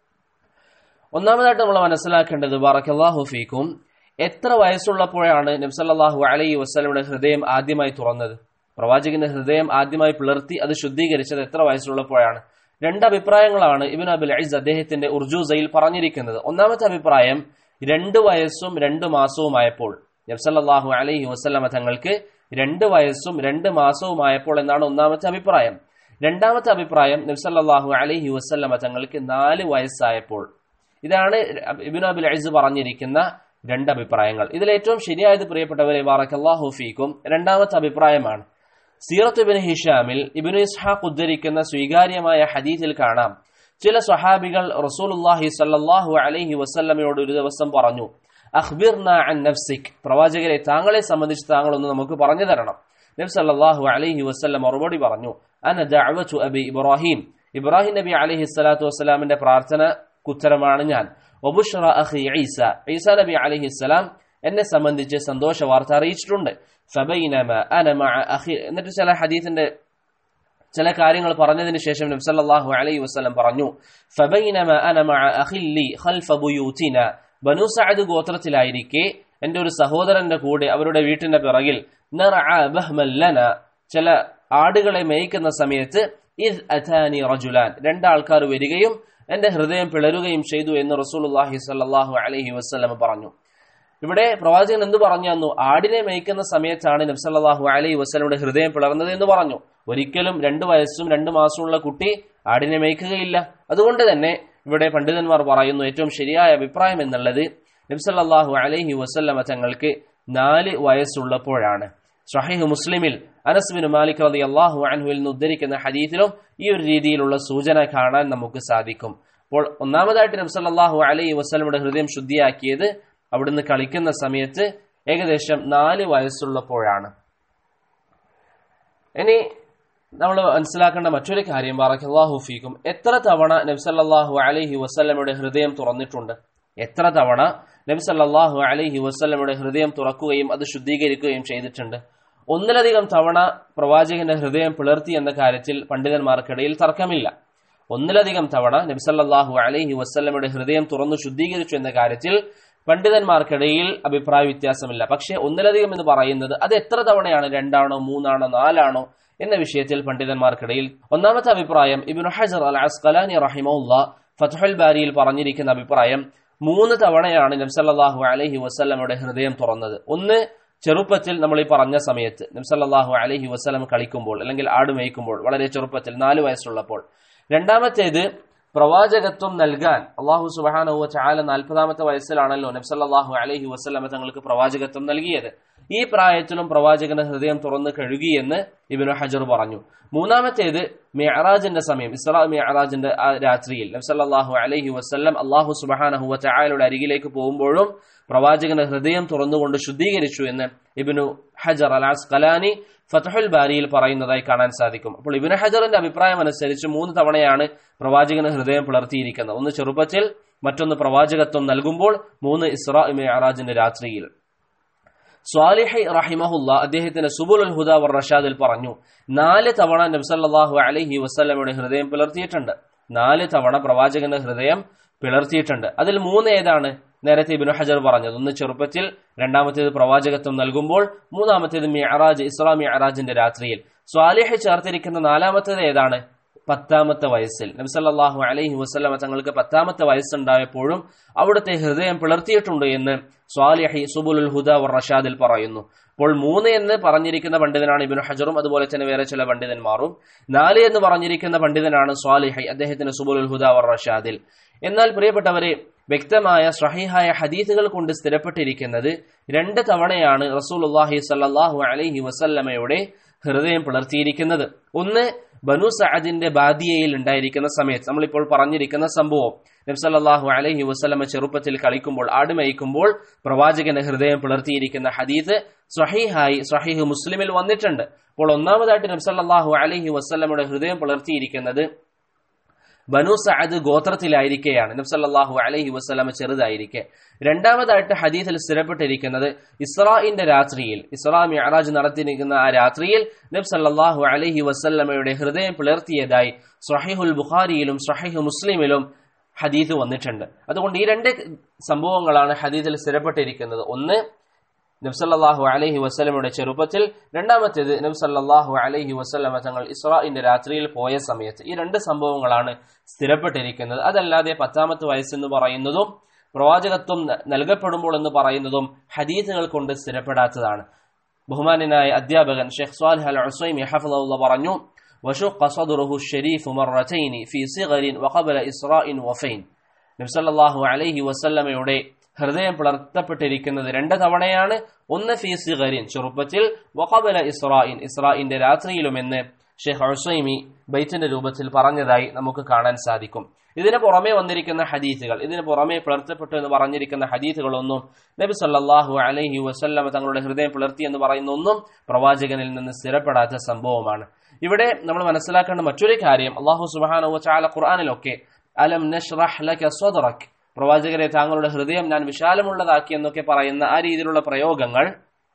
A: ഒന്നാമതായിട്ട് നമ്മൾ മനസ്സിലാക്കേണ്ടത് ബാറക്കല്ലാഹു ഫീക്കും എത്ര വയസ്സുള്ളപ്പോഴാണ് നബ്സല്ലാഹു അലൈഹി വസ്ലമയുടെ ഹൃദയം ആദ്യമായി തുറന്നത് പ്രവാചകന്റെ ഹൃദയം ആദ്യമായി പിളർത്തി അത് ശുദ്ധീകരിച്ചത് എത്ര വയസ്സുള്ളപ്പോഴാണ് രണ്ട് അഭിപ്രായങ്ങളാണ് ഇബിൻ അബുൽ അയിസ് അദ്ദേഹത്തിന്റെ ഉർജൂസയിൽ പറഞ്ഞിരിക്കുന്നത് ഒന്നാമത്തെ അഭിപ്രായം രണ്ട് വയസ്സും രണ്ട് മാസവുമായപ്പോൾ നബ്സല്ലാഹു അലൈഹി വസ്ലമ തങ്ങൾക്ക് രണ്ട് വയസ്സും രണ്ട് മാസവുമായപ്പോൾ എന്നാണ് ഒന്നാമത്തെ അഭിപ്രായം രണ്ടാമത്തെ അഭിപ്രായം നബ്സല്ലാഹു അലൈഹി വസ്ലമ തങ്ങൾക്ക് നാല് വയസ്സായപ്പോൾ ഇതാണ് ഇബിൻ അബുൽ അയിസ് പറഞ്ഞിരിക്കുന്ന രണ്ട് അഭിപ്രായങ്ങൾ ഇതിൽ ഏറ്റവും ശരിയായത് പ്രിയപ്പെട്ടവരെ വാറക്കല്ലാഹു ഫീക്കും രണ്ടാമത്തെ അഭിപ്രായമാണ് സീറത്ത് ഇബിൻ ഹിഷാമിൽ ഇബിനു ഇസ്ഹാഖ് ഉദ്ധരിക്കുന്ന സ്വീകാര്യമായ ഹദീസിൽ കാണാം ചില സ്വഹാബികൾ റസൂലുല്ലാഹി സല്ലാഹു അലൈഹി വസല്ലമയോട് ഒരു ദിവസം പറഞ്ഞു അഖ്ബിർന അൻ നഫ്സിക് പ്രവാചകരെ താങ്കളെ സംബന്ധിച്ച് താങ്കൾ ഒന്ന് നമുക്ക് പറഞ്ഞു തരണം നബി സല്ലല്ലാഹു അലൈഹി വസല്ലം മറുപടി പറഞ്ഞു അന ദഅവതു അബി ഇബ്രാഹിം ഇബ്രാഹിം നബി അലൈഹി സ്വലാത്തു വസ്സലാമിന്റെ പ്രാർത്ഥന ഉത്തരമാണ് ഞാൻ വബുഷ്റ അഖി ഈസ ഈസ നബി അലൈഹി സ്വലാം എന്നെ സംബന്ധിച്ച് സന്തോഷ വാർത്ത അറിയിച്ചിട്ടുണ്ട് ഫബൈനമ അന മഅ അഖി എന്നിട്ട് ചില ഹദീസിന്റെ ചില കാര്യങ്ങൾ പറഞ്ഞതിന് ശേഷം നബി സല്ലല്ലാഹു അലൈഹി വസല്ലം പറഞ്ഞു ഫബൈനമ അന മഅ അഖില്ലി ഖൽഫ ബുയൂതിന ബനു സഅദ് ഗോത്രത്തിലായിരിക്കെ എന്റെ ഒരു സഹോദരന്റെ കൂടെ അവരുടെ വീട്ടിന്റെ പിറകിൽ നർഅ ബഹ്മൻ ലന ചില ആടുകളെ മേയ്ക്കുന്ന സമയത്ത് ഇദ് അഥാനി റജുലാൻ രണ്ടാൾക്കാർ വരികയും എന്റെ ഹൃദയം പിളരുകയും ചെയ്തു എന്ന് റസൂലുള്ളാഹി സ്വല്ലല്ലാഹു അലൈഹി വസല്ലം പറഞ്ഞു ഇവിടെ പ്രവാചകൻ എന്ത് പറഞ്ഞു തന്നു ആടിനെ മേയ്ക്കുന്ന സമയത്താണ് നബ്സല്ലാഹു അലൈഹി വസ്ലമിയുടെ ഹൃദയം പിളർന്നത് എന്ന് പറഞ്ഞു ഒരിക്കലും രണ്ടു വയസ്സും രണ്ടു മാസമുള്ള കുട്ടി ആടിനെ മേയ്ക്കുകയില്ല അതുകൊണ്ട് തന്നെ ഇവിടെ പണ്ഡിതന്മാർ പറയുന്നു ഏറ്റവും ശരിയായ അഭിപ്രായം എന്നുള്ളത് നബ്സല്ലാഹു അലൈഹി വസല്ലമ തങ്ങൾക്ക് നാല് വയസ്സുള്ളപ്പോഴാണ് ഷഹീഹ് മുസ്ലിമിൽ അനസ് ബിൻ മാലിക് റതി അള്ളാഹു അൻഹുവിൽ നിന്ന് ഉദ്ധരിക്കുന്ന ഹദീത്തിലും ഈ ഒരു രീതിയിലുള്ള സൂചന കാണാൻ നമുക്ക് സാധിക്കും അപ്പോൾ ഒന്നാമതായിട്ട് നബ്സല്ലാഹു അലൈഹി വസ്ലമിയുടെ ഹൃദയം ശുദ്ധിയാക്കിയത് അവിടുന്ന് കളിക്കുന്ന സമയത്ത് ഏകദേശം നാല് വയസ്സുള്ളപ്പോഴാണ് ഇനി നമ്മൾ മനസ്സിലാക്കേണ്ട മറ്റൊരു കാര്യം ബാറക്കല്ലാഹു ഫീക്കും എത്ര തവണ നബ്സല്ലാഹു അലൈഹി വസ്ലമയുടെ ഹൃദയം തുറന്നിട്ടുണ്ട് എത്ര തവണ നബ്സല്ലാഹു അലൈഹി വസ്ലമയുടെ ഹൃദയം തുറക്കുകയും അത് ശുദ്ധീകരിക്കുകയും ചെയ്തിട്ടുണ്ട് ഒന്നിലധികം തവണ പ്രവാചകന്റെ ഹൃദയം പിളർത്തി എന്ന കാര്യത്തിൽ പണ്ഡിതന്മാർക്കിടയിൽ തർക്കമില്ല ഒന്നിലധികം തവണ നബ്സല്ലാഹു അലൈഹി വസ്ലമയുടെ ഹൃദയം തുറന്നു ശുദ്ധീകരിച്ചു എന്ന കാര്യത്തിൽ പണ്ഡിതന്മാർക്കിടയിൽ അഭിപ്രായ വ്യത്യാസമില്ല പക്ഷേ ഒന്നിലധികം എന്ന് പറയുന്നത് അത് എത്ര തവണയാണ് രണ്ടാണോ മൂന്നാണോ നാലാണോ എന്ന വിഷയത്തിൽ പണ്ഡിതന്മാർക്കിടയിൽ ഒന്നാമത്തെ അഭിപ്രായം ഇബിൻ ഹജർ അൽ അസ്കലാനി റഹിമുല്ല ഫതുഹൽ ബാരിയിൽ പറഞ്ഞിരിക്കുന്ന അഭിപ്രായം മൂന്ന് തവണയാണ് നബ്സല്ലാഹു അലഹി വസ്ലമയുടെ ഹൃദയം തുറന്നത് ഒന്ന് ചെറുപ്പത്തിൽ നമ്മൾ ഈ പറഞ്ഞ സമയത്ത് നബ്സല്ലാഹു അലഹി വസ്ലം കളിക്കുമ്പോൾ അല്ലെങ്കിൽ ആട് മേയ്ക്കുമ്പോൾ വളരെ ചെറുപ്പത്തിൽ നാല് വയസ്സുള്ളപ്പോൾ രണ്ടാമത്തേത് പ്രവാചകത്വം നൽകാൻ അള്ളാഹു സുബാനഹു ചാല നാൽപ്പതാമത്തെ വയസ്സിലാണല്ലോ നബ്സല്ലാഹു അലഹി വസ്ലമ തങ്ങൾക്ക് പ്രവാചകത്വം നൽകിയത് ഈ പ്രായത്തിലും പ്രവാചകന്റെ ഹൃദയം തുറന്നു കഴുകിയെന്ന് ഇബിനു ഹജർ പറഞ്ഞു മൂന്നാമത്തേത് മെഹറാജിന്റെ സമയം ഇസ്രാ മെഹറാജിന്റെ ആ രാത്രിയിൽ നബ്സല്ലാഹു അലഹി വസ്ലം അള്ളാഹു സുബാനഹു ചായയുടെ അരികിലേക്ക് പോകുമ്പോഴും പ്രവാചകന്റെ ഹൃദയം തുറന്നുകൊണ്ട് ശുദ്ധീകരിച്ചു എന്ന് ഇബിനു ഹജർ അലാസ് കലാനി ഫതഹുൽ ബാരിയിൽ പറയുന്നതായി കാണാൻ സാധിക്കും അപ്പോൾ ഇബിന് ഹജറിന്റെ അഭിപ്രായം അനുസരിച്ച് മൂന്ന് തവണയാണ് പ്രവാചകന് ഹൃദയം പിളർത്തിയിരിക്കുന്നത് ഒന്ന് ചെറുപ്പത്തിൽ മറ്റൊന്ന് പ്രവാചകത്വം നൽകുമ്പോൾ മൂന്ന് ഇസ്രാ മെഹറാജിന്റെ രാത്രിയിൽ സ്വാലിഹി റഹിമഹുല്ല അദ്ദേഹത്തിന്റെ സുബുൽ ഹുദ വർ റഷാദിൽ പറഞ്ഞു നാല് തവണ നബ്സല്ലാഹു അലഹി വസ്ലമയുടെ ഹൃദയം പിളർത്തിയിട്ടുണ്ട് നാല് തവണ പ്രവാചകന്റെ ഹൃദയം പിളർത്തിയിട്ടുണ്ട് അതിൽ മൂന്ന് ഏതാണ് നേരത്തെ ഇബിനു ഹജർ പറഞ്ഞത് ഒന്ന് ചെറുപ്പത്തിൽ രണ്ടാമത്തേത് പ്രവാചകത്വം നൽകുമ്പോൾ മൂന്നാമത്തേത് മിഅറാജ് ഇസ്ലാം മിഅറാജിന്റെ രാത്രിയിൽ സ്വാലിഹ് ചേർത്തിരിക്കുന്ന നാലാമത്തേത് ഏതാണ് പത്താമത്തെ വയസ്സിൽ നബിസല്ലാഹു അലൈഹി വസ്ലമ തങ്ങൾക്ക് പത്താമത്തെ വയസ്സുണ്ടായപ്പോഴും അവിടുത്തെ ഹൃദയം പിളർത്തിയിട്ടുണ്ട് എന്ന് സ്വാലിഹി സുബുൽ ഹുദ വർ റഷാദിൽ പറയുന്നു അപ്പോൾ മൂന്ന് എന്ന് പറഞ്ഞിരിക്കുന്ന പണ്ഡിതനാണ് ഇബിനു ഹജറും അതുപോലെ തന്നെ വേറെ ചില പണ്ഡിതന്മാരും നാല് എന്ന് പറഞ്ഞിരിക്കുന്ന പണ്ഡിതനാണ് സ്വാലിഹി അദ്ദേഹത്തിന് സുബുൽ ഹുദ വർ റഷാദിൽ എന്നാൽ പ്രിയപ്പെട്ടവരെ വ്യക്തമായ സ്വഹീഹായ ഹദീസുകൾ കൊണ്ട് സ്ഥിരപ്പെട്ടിരിക്കുന്നത് രണ്ട് തവണയാണ് റസൂലുള്ളാഹി സല്ലല്ലാഹു അലൈഹി വസല്ലമയുടെ ഹൃദയം പിളർത്തിയിരിക്കുന്നത് ഒന്ന് ബനു സഅദിന്റെ ബാദിയയിൽ ഉണ്ടായിരിക്കുന്ന സമയത്ത് നമ്മളിപ്പോൾ പറഞ്ഞിരിക്കുന്ന സംഭവം നബ്സല്ലാഹു അലൈഹി വസ്ലമ ചെറുപ്പത്തിൽ കളിക്കുമ്പോൾ ആടുമയിക്കുമ്പോൾ പ്രവാചകന്റെ ഹൃദയം പിളർത്തിയിരിക്കുന്ന ഹദീസ് സ്വഹീഹായി സ്വഹീഹ് മുസ്ലിമിൽ വന്നിട്ടുണ്ട് അപ്പോൾ ഒന്നാമതായിട്ട് നബ്സല്ലാഹു അലൈഹി വസ്ലമയുടെ ഹൃദയം പിളർത്തിയിരിക്കുന്നത് ബനു സഅദ് ഗോത്രത്തിലായിരിക്കെയാണ് നബ്സല്ലാഹു അലൈഹി വസ്ലമ ചെറുതായിരിക്കെ രണ്ടാമതായിട്ട് ഹദീസിൽ സ്ഥിരപ്പെട്ടിരിക്കുന്നത് ഇസ്രായിന്റെ രാത്രിയിൽ ഇസ്രാ മിഅറാജ് നടത്തിയിരിക്കുന്ന ആ രാത്രിയിൽ നബ് സല്ലല്ലാഹു അലൈഹി വസല്ലമയുടെ ഹൃദയം പിളർത്തിയതായി സ്വഹീഹുൽ ബുഖാരിയിലും സ്വഹീഹ് മുസ്ലിമിലും ഹദീസ് വന്നിട്ടുണ്ട് അതുകൊണ്ട് ഈ രണ്ട് സംഭവങ്ങളാണ് ഹദീസിൽ സ്ഥിരപ്പെട്ടിരിക്കുന്നത് ഒന്ന് നബ്സല്ലാഹു അലൈഹി വസ്ലമയുടെ ചെറുപ്പത്തിൽ രണ്ടാമത്തേത് നബ്സല്ലാഹു അലൈഹി വസ്ലമ തങ്ങൾ ഇസ്രായിന്റെ രാത്രിയിൽ പോയ സമയത്ത് ഈ രണ്ട് സംഭവങ്ങളാണ് സ്ഥിരപ്പെട്ടിരിക്കുന്നത് അതല്ലാതെ പത്താമത്തെ വയസ്സെന്ന് പറയുന്നതും പ്രവാചകത്വം നൽകപ്പെടുമ്പോൾ എന്ന് പറയുന്നതും ഹദീസുകൾ കൊണ്ട് സ്ഥിരപ്പെടാത്തതാണ് ബഹുമാനായ അധ്യാപകൻ ഷെഖ് സ്വാലിഹ് അൽ ഉസൈമി ഹഫിള്ള പറഞ്ഞു وشق صدره الشريف مرتين في صغر وقبل إسراء وفين നബ്സല്ലാഹു അലൈഹി വസല്ലമയുടെ ഹൃദയം പിളർത്തപ്പെട്ടിരിക്കുന്നത് രണ്ട് തവണയാണ് ഒന്ന് ഫി സിഗരിൻ ചെറുപ്പത്തിൽ വഖബല ഇസ്രായിൻ ഇസ്രായിന്റെ രാത്രിയിലുമെന്ന് ഷെയ്ഖ് ഹുസൈമി ബൈത്തിന്റെ രൂപത്തിൽ പറഞ്ഞതായി നമുക്ക് കാണാൻ സാധിക്കും ഇതിന് പുറമെ വന്നിരിക്കുന്ന ഹദീസുകൾ ഇതിന് പുറമെ പിളർത്തപ്പെട്ടു എന്ന് പറഞ്ഞിരിക്കുന്ന ഹദീസുകളൊന്നും നബി സല്ലാഹു അലൈഹി വസല്ലമ തങ്ങളുടെ ഹൃദയം പിളർത്തി എന്ന് പറയുന്ന ഒന്നും പ്രവാചകനിൽ നിന്ന് സ്ഥിരപ്പെടാത്ത സംഭവമാണ് ഇവിടെ നമ്മൾ മനസ്സിലാക്കേണ്ട മറ്റൊരു കാര്യം അള്ളാഹു സുബാന ചാല ഖുർആാനിലൊക്കെ അലം നഷ്റഹ് ലക സ്വദറക് പ്രവാചകരെ താങ്കളുടെ ഹൃദയം ഞാൻ വിശാലമുള്ളതാക്കി എന്നൊക്കെ പറയുന്ന ആ രീതിയിലുള്ള പ്രയോഗങ്ങൾ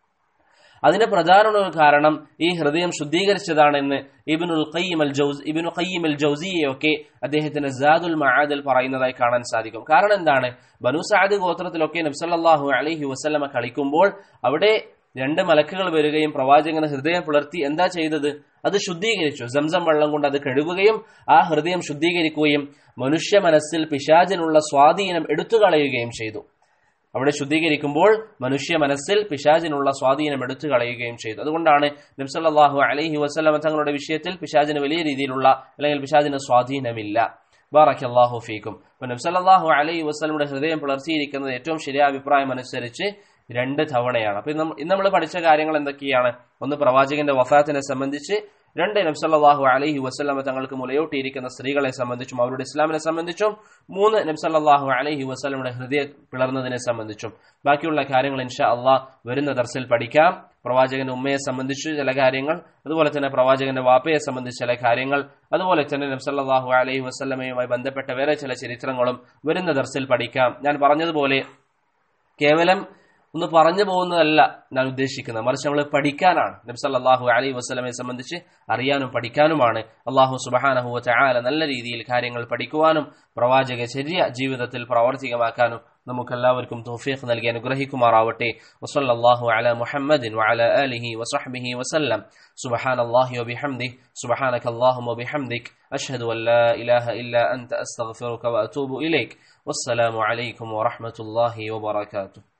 A: അതിന്റെ പ്രധാന കാരണം ഈ ഹൃദയം ശുദ്ധീകരിച്ചതാണെന്ന് ഇബിനുൽ ഖയ്യിം അൽ ജൗസ് ഇബിനു ഖയ്യിം അൽ ജൗസിയെയൊക്കെ അദ്ദേഹത്തിന്റെ സാദുൽ മഹാദിൽ പറയുന്നതായി കാണാൻ സാധിക്കും കാരണം എന്താണ് ബനു സാദ് ഗോത്രത്തിലൊക്കെ നബ്സല്ലാഹു അലൈഹി വസ്ലമ കളിക്കുമ്പോൾ അവിടെ രണ്ട് മലക്കുകൾ വരികയും പ്രവാചകന് ഹൃദയം പുലർത്തി എന്താ ചെയ്തത് അത് ശുദ്ധീകരിച്ചു സംസം വെള്ളം കൊണ്ട് അത് കഴുകുകയും ആ ഹൃദയം ശുദ്ധീകരിക്കുകയും മനുഷ്യ മനസ്സിൽ പിശാചിനുള്ള സ്വാധീനം എടുത്തു കളയുകയും ചെയ്തു അവിടെ ശുദ്ധീകരിക്കുമ്പോൾ മനുഷ്യ മനസ്സിൽ പിശാചിനുള്ള സ്വാധീനം എടുത്തു കളയുകയും ചെയ്തു അതുകൊണ്ടാണ് നബ്സല്ലാഹു അലൈഹി വസ്ലമ തങ്ങളുടെ വിഷയത്തിൽ പിശാചിന് വലിയ രീതിയിലുള്ള അല്ലെങ്കിൽ പിശാചിന് സ്വാധീനമില്ല ബാറക് അള്ളാഹു ഫീക്കും അപ്പൊ നബ്സല്ലാഹു അലൈഹി വസ്ലമിയുടെ ഹൃദയം പുലർത്തിയിരിക്കുന്നത് ഏറ്റവും ശരിയായ അഭിപ്രായം അനുസരിച്ച് രണ്ട് തവണയാണ് അപ്പൊ ഇന്ന് നമ്മൾ പഠിച്ച കാര്യങ്ങൾ എന്തൊക്കെയാണ് ഒന്ന് പ്രവാചകന്റെ വഫാത്തിനെ സംബന്ധിച്ച് രണ്ട് നബ്സല്ലാഹു അലൈഹി വസ്ലമ തങ്ങൾക്ക് മുലയോട്ടിയിരിക്കുന്ന സ്ത്രീകളെ സംബന്ധിച്ചും അവരുടെ ഇസ്ലാമിനെ സംബന്ധിച്ചും മൂന്ന് നബ്സല്ലാഹു അലൈഹി വസ്ലമയുടെ ഹൃദയ പിളർന്നതിനെ സംബന്ധിച്ചും ബാക്കിയുള്ള കാര്യങ്ങൾ ഇൻഷാ അള്ളാഹ് വരുന്ന ദർസിൽ പഠിക്കാം പ്രവാചകന്റെ ഉമ്മയെ സംബന്ധിച്ച് ചില കാര്യങ്ങൾ അതുപോലെ തന്നെ പ്രവാചകന്റെ വാപ്പയെ സംബന്ധിച്ച് ചില കാര്യങ്ങൾ അതുപോലെ തന്നെ നബ്സല്ലാഹു അലൈഹി വസ്ലമയുമായി ബന്ധപ്പെട്ട വേറെ ചില ചരിത്രങ്ങളും വരുന്ന ദർസിൽ പഠിക്കാം ഞാൻ പറഞ്ഞതുപോലെ കേവലം ഒന്ന് പറഞ്ഞു പോകുന്നതല്ല ഞാൻ ഉദ്ദേശിക്കുന്നത് മറിച്ച് നമ്മൾ പഠിക്കാനാണ് നബ്സല്ലാഹു അലൈഹി വസ്ലമെ സംബന്ധിച്ച് അറിയാനും പഠിക്കാനുമാണ് അള്ളാഹു സുബഹാനഹുവ ചായാല നല്ല രീതിയിൽ കാര്യങ്ങൾ പഠിക്കുവാനും പ്രവാചക ശരിയ ജീവിതത്തിൽ പ്രാവർത്തികമാക്കാനും നമുക്കെല്ലാവർക്കും തൗഫീഖ് നൽകി അനുഗ്രഹിക്കുമാറാവട്ടെ വസല്ലല്ലാഹു അല മുഹമ്മദിൻ വഅല ആലിഹി വസഹ്ബിഹി വസല്ലം സുബ്ഹാനല്ലാഹി വബിഹംദിഹി സുബ്ഹാനക അല്ലാഹുമ്മ വബിഹംദിക് അഷ്ഹദു അൻ ലാ ഇലാഹ ഇല്ലാ അൻത അസ്തഗ്ഫിറുക വഅതൂബു ഇലൈക് വസ്സലാമു അലൈക്കും വറഹ്മത്തുള്ളാഹി വബറകാതുഹു